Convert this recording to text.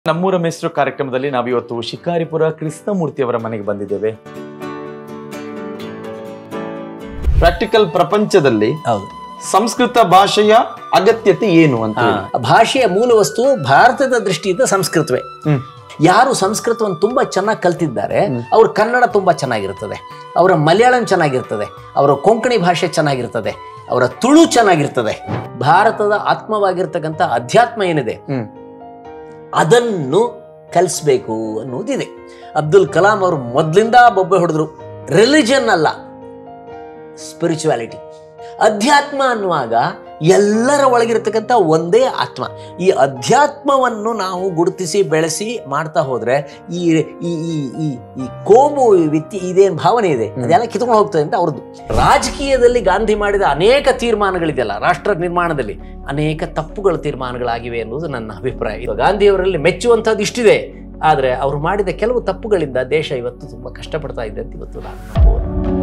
ನಮ್ಮೂರ ಮೆಸ್ರು ಕಾರ್ಯಕ್ರಮದಲ್ಲಿ ನಾವಿವತ್ತು ಶಿಕಾರಿಪುರ ಕೃಷ್ಣಮೂರ್ತಿಯವರ ಮನೆಗೆ ಬಂದಿದ್ದೇವೆ ಪ್ರಾಕ್ಟಿಕಲ್ ಪ್ರಪಂಚದಲ್ಲಿ ಹೌದು ಸಂಸ್ಕೃತ ಭಾಷೆಯ ಅಗತ್ಯತೆ ಏನು ಅಂತ ಹೇಳಿ. ಆ, ಭಾಷೆಯ ಮೂಲ ವಸ್ತು ಭಾರತದ ದೃಷ್ಟಿಯಿಂದ ಸಂಸ್ಕೃತವೇ ಹ್ಮ್. ಯಾರು ಸಂಸ್ಕೃತವನ್ನು ತುಂಬಾ ಚೆನ್ನಾಗಿ ಕಲ್ತಿದ್ದಾರೆ ಅವ್ರ ಕನ್ನಡ ತುಂಬಾ ಚೆನ್ನಾಗಿರ್ತದೆ ಅವರ ಮಲಯಾಳಂ ಚೆನ್ನಾಗಿರ್ತದೆ ಅವರ ಕೊಂಕಣಿ ಭಾಷೆ ಚೆನ್ನಾಗಿರ್ತದೆ ಅವರ ತುಳು ಚೆನ್ನಾಗಿರ್ತದೆ ಭಾರತದ ಆತ್ಮವಾಗಿರ್ತಕ್ಕಂಥ ಅಧ್ಯಾತ್ಮ ಏನಿದೆ ಹ್ಮ್. ಅದನ್ನು ಕಲಿಸ್ಬೇಕು ಅನ್ನೋದಿದೆ ಅಬ್ದುಲ್ ಕಲಾಂ ಅವರು ಮೊದಲಿಂದ ಬೊಬ್ಬೆ ಹೊಡೆದ್ರು ರಿಲಿಜನ್ ಅಲ್ಲ ಸ್ಪಿರಿಚುವಾಲಿಟಿ ಅಧ್ಯಾತ್ಮ ಅನ್ನುವಾಗ ಎಲ್ಲರ ಒಳಗಿರತಕ್ಕಂಥ ಒಂದೇ ಆತ್ಮ ಈ ಅಧ್ಯಾತ್ಮವನ್ನು ನಾವು ಗುರುತಿಸಿ ಬೆಳೆಸಿ ಮಾಡ್ತಾ ಹೋದ್ರೆ ಈ ಈ ಈ ಈ ಈ ಕೋಮು ಈ ವಿತ್ತಿ ಇದೇನು ಭಾವನೆ ಇದೆ ಅದೆಲ್ಲ ಕಿತ್ಕೊಂಡು ಹೋಗ್ತದೆ ಅಂತ ಅವ್ರದ್ದು ರಾಜಕೀಯದಲ್ಲಿ ಗಾಂಧಿ ಮಾಡಿದ ಅನೇಕ ತೀರ್ಮಾನಗಳಿದೆಯಲ್ಲ ರಾಷ್ಟ್ರ ನಿರ್ಮಾಣದಲ್ಲಿ ಅನೇಕ ತಪ್ಪುಗಳ ತೀರ್ಮಾನಗಳಾಗಿವೆ ಎನ್ನುವುದು ನನ್ನ ಅಭಿಪ್ರಾಯ ಇದು ಗಾಂಧಿಯವರಲ್ಲಿ ಮೆಚ್ಚುವಂಥದ್ದು ಇಷ್ಟಿದೆ ಆದರೆ ಅವರು ಮಾಡಿದ ಕೆಲವು ತಪ್ಪುಗಳಿಂದ ದೇಶ ಇವತ್ತು ತುಂಬ ಕಷ್ಟಪಡ್ತಾ ಇದೆ ಅಂತ ಇವತ್ತು ನಾನು ನಂಬುವುದು